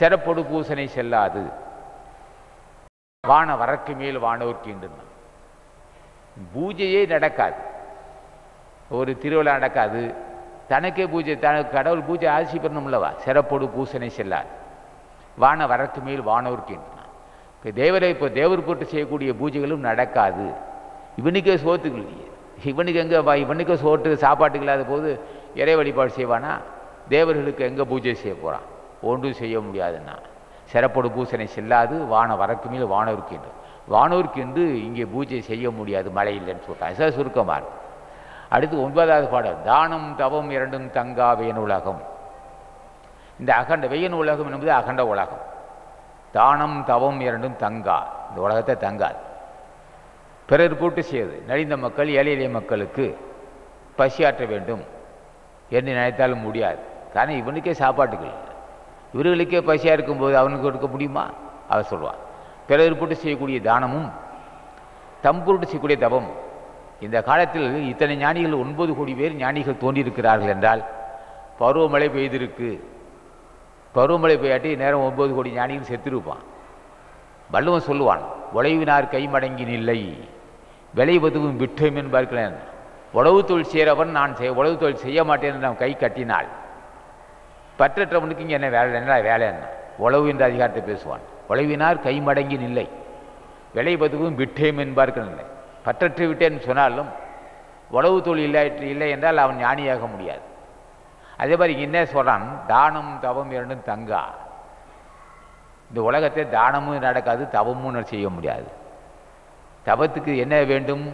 சிறப்பொடு பூசனை செல்லாது வான வரக்கு மேல் வானோர்க்கின்றான் பூஜையே நடக்காது ஒரு திருவிழா நடக்காது தனக்கே பூஜை தனக்கு கடவுள் பூஜை ஆசி பண்ணணும்லவா சிறப்பொடு பூசனை செல்லாது வான வரக்கு மேல் வானோர்க்கின்றான் இப்போ தேவரை இப்போ தேவர் போட்டு செய்யக்கூடிய பூஜைகளும் நடக்காது இவனுக்கே சோத்துக்கு இல்லையே இவனுக்கு எங்கே இவனுக்கு சோட்டு சாப்பாட்டுக்கு இல்லாத போது இறை வழிபாடு செய்வானா தேவர்களுக்கு எங்கே பூஜை செய்ய போகிறான் ஒன்றும் செய்ய முடியாதுன்னா சிறப்போடு பூசனை செல்லாது வான வரக்கு மேல் வானோருக்கு என்று வானோருக்கு என்று இங்கே பூஜை செய்ய முடியாது மழை இல்லைன்னு சொல்லிட்டான் சார் சுருக்கமாக இருக்கும் அடுத்து ஒன்பதாவது பாடல் தானம் தவம் இரண்டும் தங்கா வேன் உலகம் இந்த அகண்ட வெயன் உலகம் என்பது அகண்ட உலகம் தானம் தவம் இரண்டும் தங்கா இந்த உலகத்தை தங்காது பிறர் போட்டு செய்யுது நலிந்த மக்கள் ஏழை எளிய மக்களுக்கு பசியாற்ற வேண்டும் என்று நினைத்தாலும் முடியாது காரணம் இவனுக்கே சாப்பாட்டுக்கு இல்லை இவர்களுக்கே பசியாக இருக்கும்போது அவனுக்கு கொடுக்க முடியுமா அவர் சொல்லுவான் பிறர் போட்டு செய்யக்கூடிய தானமும் தம் பொருட்டு செய்யக்கூடிய தவம் இந்த காலத்தில் இத்தனை ஞானிகள் ஒன்பது கோடி பேர் ஞானிகள் தோன்றியிருக்கிறார்கள் என்றால் பருவமழை பெய்திருக்கு பருவமழை பெய்யாட்டி நேரம் ஒன்பது கோடி ஞானிகள் செத்துருப்பான் வள்ளுவன் சொல்லுவான் உழைவினார் கைமடங்கி நில்லை விளைவதுவும் விட்டோம் என்பார்களேன் உழவு தொழில் செய்கிறவன் நான் செய் உழவு தொழில் செய்ய மாட்டேன் என்று நான் கை கட்டினாள் பற்றற்றவனுக்கு இங்கே என்ன வேலை என்ன வேலை என்ன உழவு என்ற அதிகாரத்தை பேசுவான் உழைவினார் கைமடங்கி நில்லை விளைவதுவும் விட்டேம் என்பார்கள் இல்லை பற்றற்று விட்டேன்னு சொன்னாலும் உழவு தொழில் இல்லை இல்லை என்றால் அவன் ஞானியாக முடியாது அதே மாதிரி இங்கே என்ன சொல்கிறான் தானம் தவம் இரண்டும் தங்கா இந்த உலகத்தை தானமும் நடக்காது தவமும் செய்ய முடியாது தவத்துக்கு என்ன வேண்டும்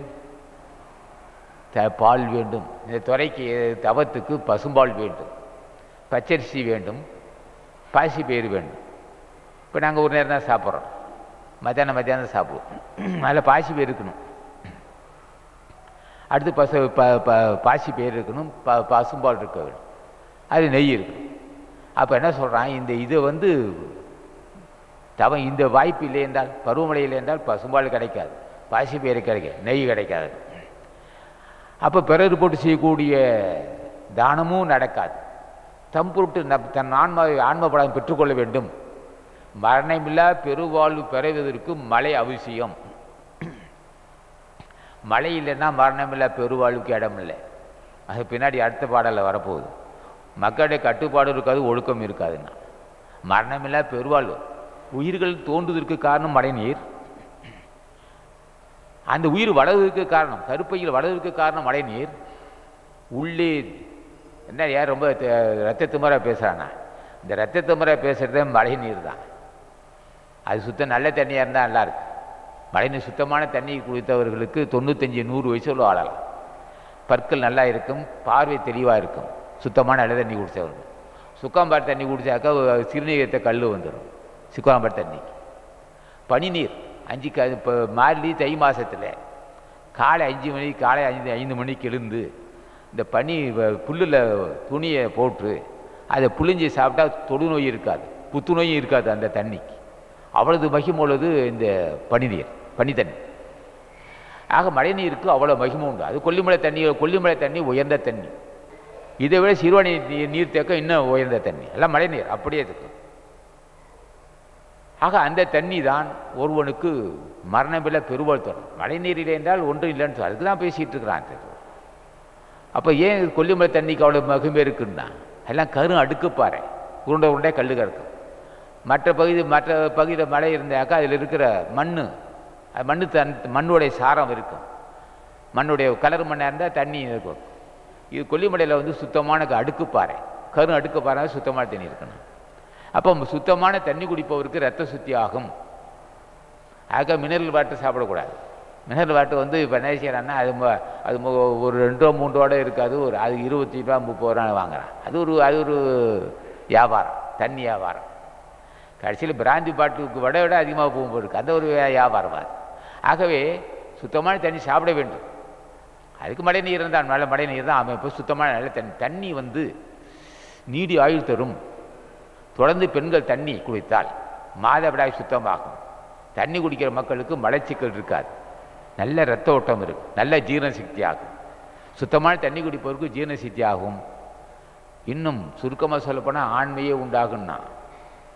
த பால் வேண்டும் இந்த துறைக்கு தவத்துக்கு பசும்பால் வேண்டும் பச்சரிசி வேண்டும் பாசி பயிர் வேண்டும் இப்போ நாங்கள் ஒரு நேரம் தான் சாப்பிட்றோம் மத்தியானம் மத்தியானம் சாப்பிடுவோம் அதில் பாசி பயிர் இருக்கணும் அடுத்து பசு ப ப பாசி பயிர் இருக்கணும் ப பசும்பால் இருக்க வேணும் அது நெய் இருக்கணும் அப்போ என்ன சொல்கிறான் இந்த இது வந்து தவ இந்த வாய்ப்பு இல்லை என்றால் பருவமழை இல்லை என்றால் பசும்பால் கிடைக்காது பாசி பயிர் கிடைக்காது நெய் கிடைக்காது அப்போ பிறர் போட்டு செய்யக்கூடிய தானமும் நடக்காது தம் பொருட்டு நப் தன் ஆன்மாவை ஆன்ம பலம் பெற்றுக்கொள்ள வேண்டும் மரணமில்லா பெருவாழ்வு பெறுவதற்கு மழை அவசியம் மழை இல்லைன்னா மரணமில்லா பெருவாழ்வுக்கு இடம் இல்லை அது பின்னாடி அடுத்த பாடலில் வரப்போகுது மக்களுடைய கட்டுப்பாடு இருக்காது ஒழுக்கம் இருக்காதுன்னா மரணமில்லா பெருவாழ்வு உயிர்கள் தோன்றுவதற்கு காரணம் மழைநீர் அந்த உயிர் வளர்வதற்கு காரணம் கருப்பையில் வளர்வதற்கு காரணம் மழைநீர் உள்ளே என்ன ஏன் ரொம்ப ரத்த திமராக பேசுகிறானா இந்த ரத்த திமராக பேசுகிறதே மழை நீர் தான் அது சுத்தம் நல்ல தண்ணியாக இருந்தால் நல்லா இருக்கு மழைநீர் சுத்தமான தண்ணி குடித்தவர்களுக்கு தொண்ணூத்தஞ்சு நூறு வயசுல ஆளலாம் பற்கள் நல்லா இருக்கும் பார்வை தெளிவாக இருக்கும் சுத்தமான நல்ல தண்ணி குடித்தவர்கள் சுக்காம்பார் தண்ணி குடித்தாக்கா சிறுநீரத்தை கல் வந்துடும் சுக்காம்பார் தண்ணிக்கு பனிநீர் அஞ்சு க இப்போ மார்லி தை மாதத்தில் காலை அஞ்சு மணி காலை ஐந்து ஐந்து மணிக்கு எழுந்து இந்த பனி புல்லில் துணியை போட்டு அதை புளிஞ்சி சாப்பிட்டா தொடுநோய் இருக்காது புத்துநோயும் இருக்காது அந்த தண்ணிக்கு அவ்வளவு மகிமை உள்ளது இந்த பனிநீர் பனி தண்ணி ஆக மழை நீருக்கு அவ்வளோ மகிமை உண்டு அது கொல்லிமலை தண்ணி கொல்லிமலை தண்ணி உயர்ந்த தண்ணி இதை விட சிறுவாணி நீர் நீர்த்தேக்கம் இன்னும் உயர்ந்த தண்ணி எல்லாம் மழை நீர் அப்படியே இருக்கும் ஆக அந்த தண்ணி தான் ஒருவனுக்கு மரணமில்லை பெருவாள் தரும் மழை நீர் இல்லை என்றால் ஒன்றும் இல்லைன்னு சொல்லி அதுக்கு தான் பேசிகிட்டு இருக்கிறான் அப்போ ஏன் கொல்லிமலை தண்ணிக்கு அவ்வளோ மகிமை இருக்குன்னா எல்லாம் கரும் அடுக்குப்பாறை உருண்டை உருண்டை கல் கிடக்கும் மற்ற பகுதி மற்ற பகுதியில் மழை இருந்தாக்கா அதில் இருக்கிற மண் மண் தன் மண்ணுடைய சாரம் இருக்கும் மண்ணுடைய கலர் மண்ணாக இருந்தால் தண்ணி இருக்கும் இது கொல்லிமலையில் வந்து சுத்தமான அடுக்குப்பாறை கரும் அடுக்குப்பாறை சுத்தமான தண்ணி இருக்கணும் அப்போ சுத்தமான தண்ணி குடிப்பவருக்கு ரத்த சுத்தி ஆகும் ஆக மினரல் வாட்டர் சாப்பிடக்கூடாது மினரல் வாட்டர் வந்து இப்போ என்ன செய்யறான்னா அது அது ஒரு ரெண்டு ரூபா மூணு ரூபா இருக்காது ஒரு அது இருபத்தி ரூபா முப்பது ரூபா வாங்குறான் அது ஒரு அது ஒரு வியாபாரம் தண்ணி வியாபாரம் கடைசியில் பிராந்தி பாட்டுக்கு விட விட அதிகமாக போகும்போது இருக்குது அந்த ஒரு வியாபாரம் அது ஆகவே சுத்தமான தண்ணி சாப்பிட வேண்டும் அதுக்கு மழை நீர் இருந்தால் நல்ல மழை நீர் தான் அமைப்பு சுத்தமான நல்ல தண்ணி தண்ணி வந்து நீடி ஆயுள் தரும் தொடர்ந்து பெண்கள் தண்ணி குடித்தால் மாதவிடாய் சுத்தமாகும் தண்ணி குடிக்கிற மக்களுக்கு மலச்சிக்கல் இருக்காது நல்ல ரத்த ஓட்டம் இருக்கும் நல்ல ஜீரண சக்தி ஆகும் சுத்தமான தண்ணி குடிப்பவருக்கு ஜீரண சக்தி ஆகும் இன்னும் சுருக்கமாக சொல்லப்போனால் ஆண்மையே உண்டாகும்னா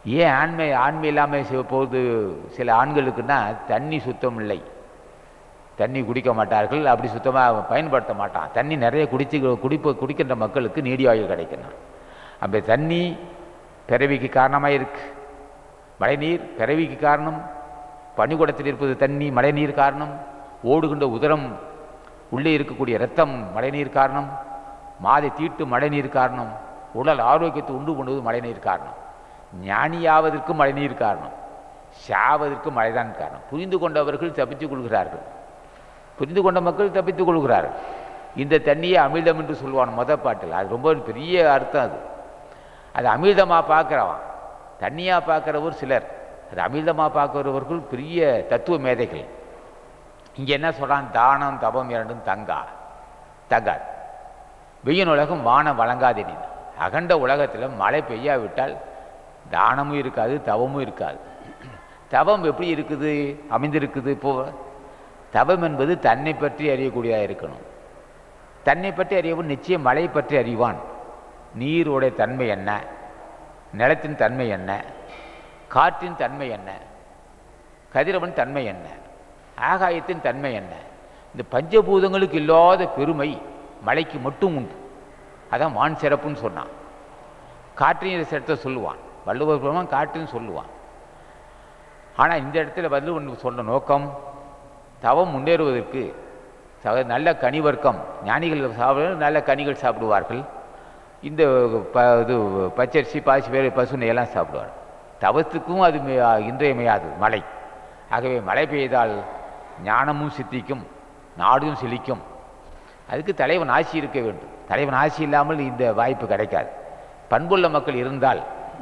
ஏன் ஆண்மை ஆண்மை இல்லாமல் சி- போகுது சில ஆண்களுக்குன்னா தண்ணி சுத்தம் இல்லை தண்ணி குடிக்க மாட்டார்கள் அப்படி சுத்தமாக பயன்படுத்த மாட்டான் தண்ணி நிறைய குடிச்சு குடிப்பு குடிக்கின்ற மக்களுக்கு நீடிவாயு கிடைக்கணும் அப்போ தண்ணி பிறவிக்கு காரணமாக இருக்கு மழைநீர் பிறவிக்கு காரணம் பனிக்கூடத்தில் இருப்பது தண்ணி மழைநீர் காரணம் ஓடுகின்ற உதரம் உள்ளே இருக்கக்கூடிய இரத்தம் மழைநீர் காரணம் மாதை தீட்டு மழைநீர் காரணம் உடல் ஆரோக்கியத்தை உண்டு பண்ணுவது மழைநீர் காரணம் ஞானியாவதற்கு மழைநீர் காரணம் சாவதற்கு மழைதான் காரணம் புரிந்து கொண்டவர்கள் தப்பித்துக் கொள்கிறார்கள் புரிந்து கொண்ட மக்கள் தப்பித்துக் கொள்கிறார்கள் இந்த தண்ணியை அமிர்தம் என்று சொல்லுவான் மொத பாட்டில் அது ரொம்ப பெரிய அர்த்தம் அது அது அமிர்தமாக பார்க்குறவன் தண்ணியாக பார்க்குறவர் சிலர் அது அமிர்தமாக பார்க்குறவர்கள் பெரிய தத்துவ மேதைகள் இங்கே என்ன சொல்கிறான் தானம் தபம் இரண்டும் தங்கா தங்காது வெய்யன் உலகம் வானம் வழங்காதெனின் அகண்ட உலகத்தில் மழை பெய்யாவிட்டால் தானமும் இருக்காது தவமும் இருக்காது தவம் எப்படி இருக்குது அமைந்திருக்குது இப்போ தவம் என்பது தன்னை பற்றி அறியக்கூடியதாக இருக்கணும் தன்னை பற்றி அறியவன் நிச்சயம் மழை பற்றி அறிவான் நீருடைய தன்மை என்ன நிலத்தின் தன்மை என்ன காற்றின் தன்மை என்ன கதிரவன் தன்மை என்ன ஆகாயத்தின் தன்மை என்ன இந்த பஞ்சபூதங்களுக்கு இல்லாத பெருமை மழைக்கு மட்டும் உண்டு அதான் வான் சிறப்புன்னு சொன்னான் காற்றின் சிறத்தை சொல்லுவான் வள்ளுவர் பெருமான் காற்றுன்னு சொல்லுவான் ஆனால் இந்த இடத்துல வள்ளுவன் சொன்ன நோக்கம் தவம் முன்னேறுவதற்கு சக- நல்ல கனி வர்க்கம் ஞானிகள் சாப்பிட நல்ல கனிகள் சாப்பிடுவார்கள் இந்த ப இது பச்சரிசி பாசி வேறு பசுனை எல்லாம் சாப்பிடுவார் தவத்துக்கும் அது மே- இன்றியமையாது மழை ஆகவே மழை பெய்தால் ஞானமும் சித்திக்கும் நாடும் செழிக்கும் அதுக்கு தலைவன் ஆட்சி இருக்க வேண்டும் தலைவன் ஆட்சி இல்லாமல் இந்த வாய்ப்பு கிடைக்காது பண்புள்ள மக்கள் இருந்தால்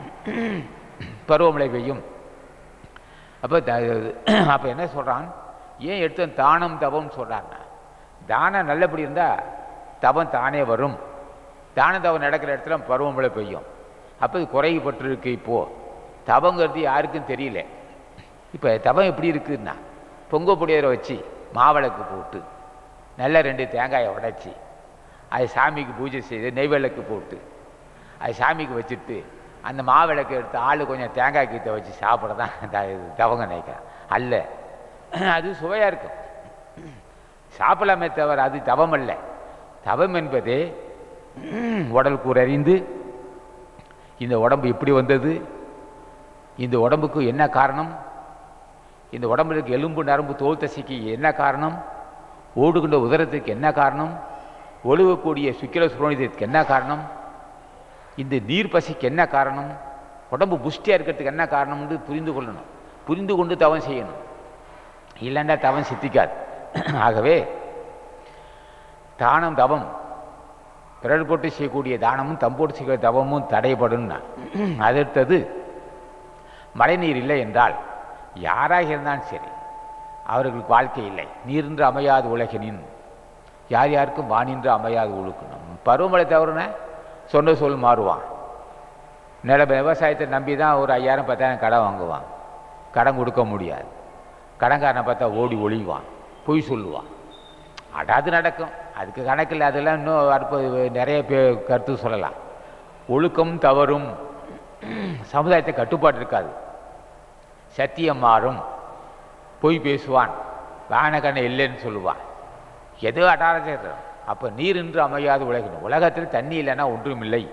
பருவமழை பெய்யும் அப்போ அப்போ என்ன சொல்கிறான் ஏன் எடுத்து தானம் தவம் சொல்கிறாங்க தானம் நல்லபடி இருந்தால் தவம் தானே வரும் தான தவம் நடக்கிற இடத்துல பருவமழை பெய்யும் அப்போ இது குறைபட்டிருக்கு இப்போது தவங்கிறது யாருக்கும் தெரியல இப்போ தவம் எப்படி இருக்குன்னா பொங்க புடியரை வச்சு மாவிளக்கு போட்டு நல்ல ரெண்டு தேங்காயை உடைச்சி அது சாமிக்கு பூஜை செய்து நெய்விளக்கு போட்டு அது சாமிக்கு வச்சுட்டு அந்த மாவிளக்கு எடுத்து ஆள் கொஞ்சம் தேங்காய் கீத்தை வச்சு சாப்பிட தான் த- இது தவங்க நினைக்கிறேன் அல்ல அது சுவையாக இருக்கும் சாப்பிடலாமே தவிர அது தவம் அல்ல தவம் என்பது உடல் கூறறிந்து இந்த உடம்பு எப்படி வந்தது இந்த உடம்புக்கு என்ன காரணம் இந்த உடம்புல இருக்க எலும்பு நரம்பு தோல் தசைக்கு என்ன காரணம் ஓடுகின்ற உதரத்துக்கு என்ன காரணம் ஒழுகக்கூடிய சுக்கில சுரோனிதத்துக்கு என்ன காரணம் இந்த நீர் பசிக்கு என்ன காரணம் உடம்பு புஷ்டியாக இருக்கிறதுக்கு என்ன காரணம்னு புரிந்து கொள்ளணும் புரிந்து கொண்டு தவம் செய்யணும் இல்லைன்னா தவம் சித்திக்காது ஆகவே தானம் தவம் பிறர் போட்டு செய்யக்கூடிய தானமும் தம்போட்டு செய்கிற தவமும் தடைபடும்னா அடுத்தது மழைநீர் இல்லை என்றால் யாராக இருந்தாலும் சரி அவர்களுக்கு வாழ்க்கை இல்லை நீரின்று அமையாது உலகினின் யார் யாருக்கும் வானின்று அமையாது ஒழுக்கணும் பருவமழை தவறுன சொன்ன சொல் மாறுவான் நில விவசாயத்தை நம்பி தான் ஒரு ஐயாயிரம் பத்தாயிரம் கடன் வாங்குவான் கடன் கொடுக்க முடியாது கடன்காரனை பார்த்தா ஓடி ஒளிவான் பொய் சொல்லுவான் அடாது நடக்கும் அதுக்கு கணக்கில் அதெல்லாம் இன்னும் அற்ப நிறைய பேர் கருத்து சொல்லலாம் ஒழுக்கம் தவறும் சமுதாயத்தை கட்டுப்பாடு இருக்காது சத்தியம் மாறும் பொய் பேசுவான் வானகண்ணை இல்லைன்னு சொல்லுவான் ஏதோ அடாரச்சம் அப்போ நீர் என்று அமையாது உலகணும் உலகத்தில் தண்ணி இல்லைன்னா ஒன்றும் இல்லை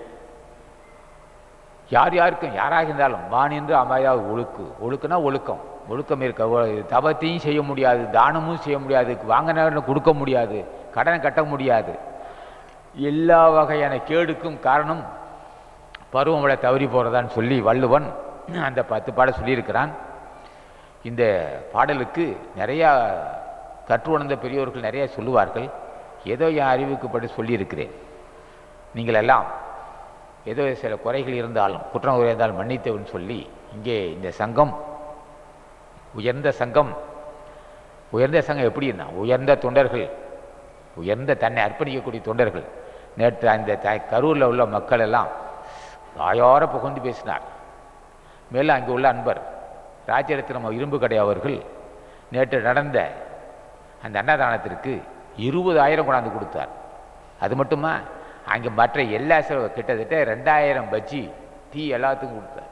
யார் யாருக்கும் யாராக இருந்தாலும் வான் என்று அமையாது ஒழுக்கு ஒழுக்குனா ஒழுக்கம் ஒழுக்கம் இருக்க ஒ- தவத்தையும் செய்ய முடியாது தானமும் செய்ய முடியாது வாங்கின கொடுக்க முடியாது கடனை கட்ட முடியாது எல்லா வகையான கேடுக்கும் காரணம் பருவமழை தவறி போகிறதான்னு சொல்லி வள்ளுவன் அந்த பத்து பாடல் சொல்லியிருக்கிறான் இந்த பாடலுக்கு நிறையா கற்று உணர்ந்த பெரியோர்கள் நிறைய சொல்லுவார்கள் ஏதோ என் அறிவுக்கு படி சொல்லியிருக்கிறேன் நீங்கள் எல்லாம் ஏதோ சில குறைகள் இருந்தாலும் குற்றம் குறை இருந்தாலும் மன்னித்தவன் சொல்லி இங்கே இந்த சங்கம் உயர்ந்த சங்கம் உயர்ந்த சங்கம் எப்படின்னா உயர்ந்த தொண்டர்கள் உயர்ந்த தன்னை அர்ப்பணிக்கக்கூடிய தொண்டர்கள் நேற்று அந்த த கரூரில் உள்ள மக்கள் எல்லாம் வாயார புகழ்ந்து பேசினார் மேலும் அங்கே உள்ள அன்பர் ராஜரத்னம் இரும்பு கடை அவர்கள் நேற்று நடந்த அந்த அன்னதானத்திற்கு இருபதாயிரம் கொண்டாந்து கொடுத்தார் அது மட்டுமா அங்கே மற்ற எல்லா செலவு கிட்டத்தட்ட ரெண்டாயிரம் பஜ்ஜி டீ எல்லாத்துக்கும் கொடுத்தார்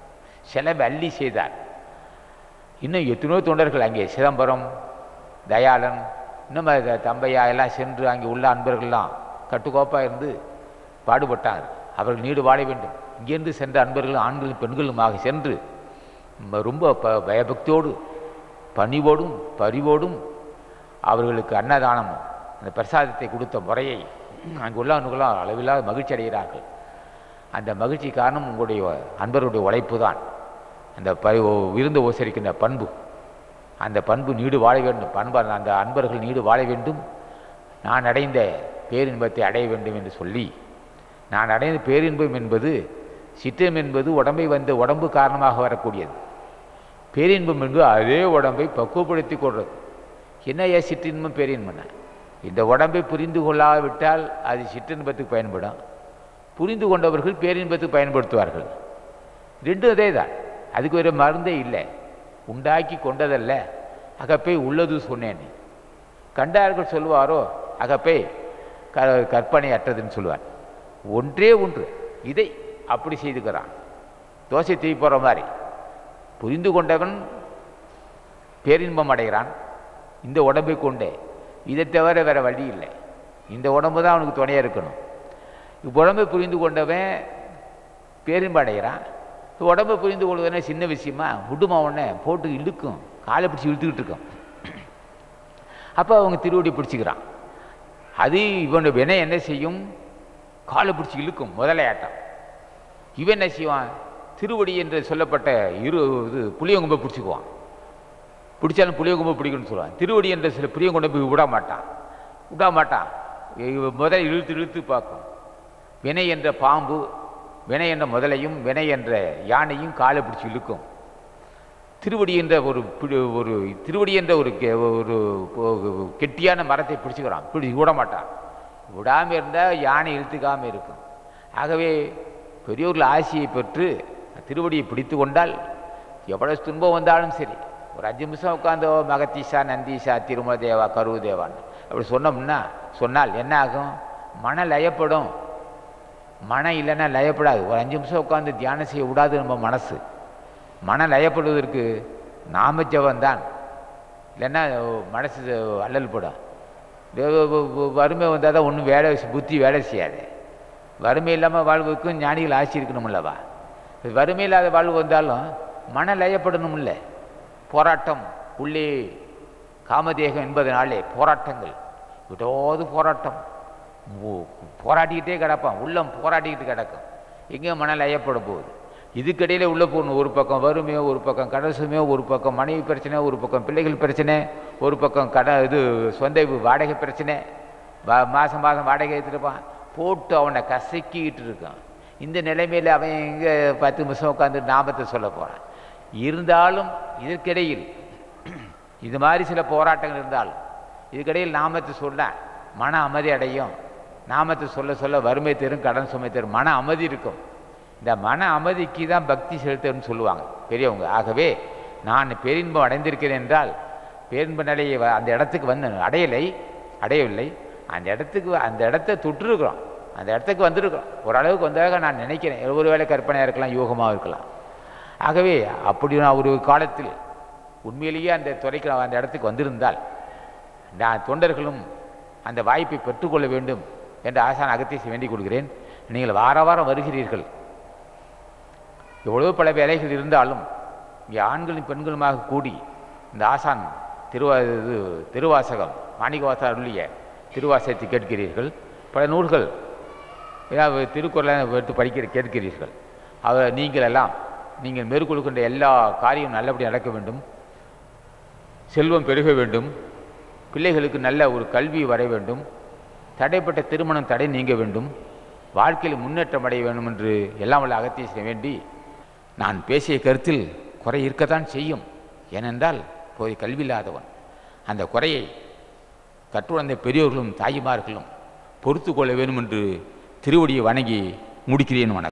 செலவு அள்ளி செய்தார் இன்னும் எத்தனையோ தொண்டர்கள் அங்கே சிதம்பரம் தயாளன் இன்னும் அது தம்பையா எல்லாம் சென்று அங்கே உள்ள அன்பர்கள்லாம் கட்டுக்கோப்பாக இருந்து பாடுபட்டார் அவர்கள் நீடு வாழ வேண்டும் இங்கேருந்து சென்ற அன்பர்கள் ஆண்களும் பெண்களுமாக சென்று ம- ரொம்ப ப பயபக்தியோடு பணிவோடும் பரிவோடும் அவர்களுக்கு அன்னதானம் அந்த பிரசாதத்தை கொடுத்த முறையை அங்கு உள்ள அன்பர்களாம் அளவில்லாத மகிழ்ச்சி அடைகிறார்கள் அந்த மகிழ்ச்சி காரணம் உங்களுடைய அன்பருடைய உழைப்பு தான் அந்த பரி ஓ- விருந்து உபசரிக்கின்ற பண்பு அந்த பண்பு நீடு வாழ வேண்டும் பண்பு அந்த அன்பர்கள் நீடு வாழ வேண்டும் நான் அடைந்த பேரின்பத்தை அடைய வேண்டும் என்று சொல்லி நான் அடைந்த பேரின்பம் என்பது சிற்றம் என்பது உடம்பை வந்த உடம்பு காரணமாக வரக்கூடியது பேரின்பம் என்பது அதே உடம்பை பக்குவப்படுத்தி கொள்வது என்னையா சிற்றின்பம் பேரின்பம்னா இந்த உடம்பை புரிந்து கொள்ளாவிட்டால் அது சிற்றின்பத்துக்கு பயன்படும் புரிந்து கொண்டவர்கள் பேரின்பத்துக்கு பயன்படுத்துவார்கள் ரெண்டும் அதே தான் அதுக்கு ஒரு மருந்தே இல்லை உண்டாக்கி கொண்டதல்ல அகப்பை உள்ளது சொன்னேன் கண்டார்கள் சொல்லுவாரோ அகப்பை க கற்பனை அற்றதுன்னு சொல்லுவார் ஒன்றே ஒன்று இதை அப்படி செய்துக்கிறான் தோசை தீ போகிற மாதிரி புரிந்து கொண்டவன் பேரின்பம் அடைகிறான் இந்த உடம்பை கொண்டே இதை தவிர வேற வழி இல்லை இந்த உடம்பு தான் அவனுக்கு துணையாக இருக்கணும் உடம்பை புரிந்து கொண்டவன் பேரின்பம் அடைகிறான் உடம்பை புரிந்து கொள்வதுனா சின்ன விஷயமா விடுமா உடனே போட்டு இழுக்கும் காலை பிடிச்சி இழுத்துக்கிட்டு இருக்கும் அப்போ அவங்க திருவடி பிடிச்சிக்கிறான் அது இவனுடைய வினை என்ன செய்யும் காலை பிடிச்சி இழுக்கும் முதலையாட்டம் இவன் என்ன செய்வான் திருவடி என்று சொல்லப்பட்ட இரு இது புளியங்கும்பை பிடிச்சிக்குவான் பிடிச்சாலும் புளியங்கும்பை பிடிக்கணும்னு சொல்லுவான் திருவடி என்ற சில புளியங்குண்டை போய் விட மாட்டான் விட மாட்டான் இவ முதல்ல இழுத்து இழுத்து பார்க்கும் வினை என்ற பாம்பு வினை என்ற முதலையும் வினை என்ற யானையும் காலை பிடிச்சி இழுக்கும் திருவடி என்ற ஒரு பிடி- ஒரு திருவடி என்ற ஒரு கெ- ஒரு ஒரு கெட்டியான மரத்தை பிடிச்சுக்கிறான் பிடி விட மாட்டான் விடாமல் இருந்தால் யானை இழுத்துக்காமல் இருக்கும் ஆகவே பெரியோர்கள் ஆசையை பெற்று திருவடியை பிடித்து கொண்டால் எவ்வளவு துன்பம் வந்தாலும் சரி ஒரு அஞ்சு நிமிஷம் உட்காந்தோ மகத்தீஷா நந்தீஷா திருமல தேவா கருவு தேவான்னு அப்படி சொன்னோம்னா சொன்னால் என்ன ஆகும் மன லயப்படும் மனம் இல்லைன்னா லயப்படாது ஒரு அஞ்சு நிமிஷம் உட்காந்து தியானம் செய்ய விடாது நம்ம மனசு மன லயப்படுவதற்கு நாம ஜபந்தான் இல்லைன்னா மனசு அல்லல் படும் இது வ- வ- வறுமை வந்தால் தான் ஒன்றும் வேலை புத்தி வேலை செய்யாது வறுமை இல்லாமல் வாழ்வுக்கும் ஞானிகள் ஆட்சி இருக்கணும்லவா வறுமை இல்லாத வாழ்வு வந்தாலும் மன லயப்படணும்ல போராட்டம் உள்ளே காமதேகம் என்பதனாலே போராட்டங்கள் விடாது போராட்டம் ஓ- போராடிக்கிட்டே கிடப்பான் உள்ளம் போராடிக்கிட்டு கிடக்கும் எங்கே மன லயப்பட போகுது இதுக்கிடையில உள்ள போகணும் ஒரு பக்கம் வறுமையோ ஒரு பக்கம் கடன் சுமையோ ஒரு பக்கம் மனைவி பிரச்சனை ஒரு பக்கம் பிள்ளைகள் பிரச்சனை ஒரு பக்கம் கட இது சொந்த வீ- வாடகை பிரச்சனை வா- மாதம் மாதம் வாடகை எடுத்துருப்பான் போட்டு அவனை கசக்கிக்கிட்டு இருக்கான் இந்த நிலைமையில் அவன் எங்கே பத்து நிமிஷம் உட்காந்து நாமத்தை சொல்ல போகிறான் இருந்தாலும் இதற்கிடையில் இது மாதிரி சில போராட்டங்கள் இருந்தாலும் இதுக்கிடையில் நாமத்தை சொல்ல மன அமைதி அடையும் நாமத்தை சொல்ல சொல்ல வறுமை தரும் கடன் சுமை தரும் மன அமைதி இருக்கும் இந்த மன அமைதிக்கு தான் பக்தி செலுத்தணும்னு சொல்லுவாங்க பெரியவங்க ஆகவே நான் பேரின்பம் அடைந்திருக்கிறேன் என்றால் பேரின்ப நிலையை வ- அந்த இடத்துக்கு வந்து அடையலை அடையவில்லை அந்த இடத்துக்கு அந்த இடத்த தொட்டிருக்கிறோம் அந்த இடத்துக்கு வந்திருக்கிறோம் ஓரளவுக்கு வந்ததாக நான் நினைக்கிறேன் ஒருவேளை கற்பனையாக இருக்கலாம் யோகமாக இருக்கலாம் ஆகவே அப்படி நான் ஒரு காலத்தில் உண்மையிலேயே அந்த துறைக்கு நான் அந்த இடத்துக்கு வந்திருந்தால் நான் தொண்டர்களும் அந்த வாய்ப்பை பெற்றுக்கொள்ள வேண்டும் என்று ஆசான் அகத்தீசி வேண்டிக் கொள்கிறேன் நீங்கள் வார வாரம் வருகிறீர்கள் எவ்வளவு பல வேலைகள் இருந்தாலும் இங்கே ஆண்களும் பெண்களுமாக கூடி இந்த ஆசான் திருவா இது திருவாசகம் மாணிக்கவாசர் அருளிய திருவாசகத்தை கேட்கிறீர்கள் பல நூல்கள் ஏதாவது திருக்குறளை எடுத்து படிக்கிற கேட்கிறீர்கள் அவர் நீங்கள் எல்லாம் நீங்கள் மேற்கொள்கின்ற எல்லா காரியம் நல்லபடி நடக்க வேண்டும் செல்வம் பெருக வேண்டும் பிள்ளைகளுக்கு நல்ல ஒரு கல்வி வர வேண்டும் தடைப்பட்ட திருமணம் தடை நீங்க வேண்டும் வாழ்க்கையில் முன்னேற்றம் அடைய வேண்டும் என்று எல்லாம் வல்ல அகத்தீசனை வேண்டி நான் பேசிய கருத்தில் குறை இருக்கத்தான் செய்யும் ஏனென்றால் போய் கல்வி இல்லாதவன் அந்த குறையை கற்றுணர்ந்த பெரியோர்களும் தாய்மார்களும் பொறுத்து கொள்ள வேண்டும் என்று திருவடியை வணங்கி முடிக்கிறேன் வணக்கம்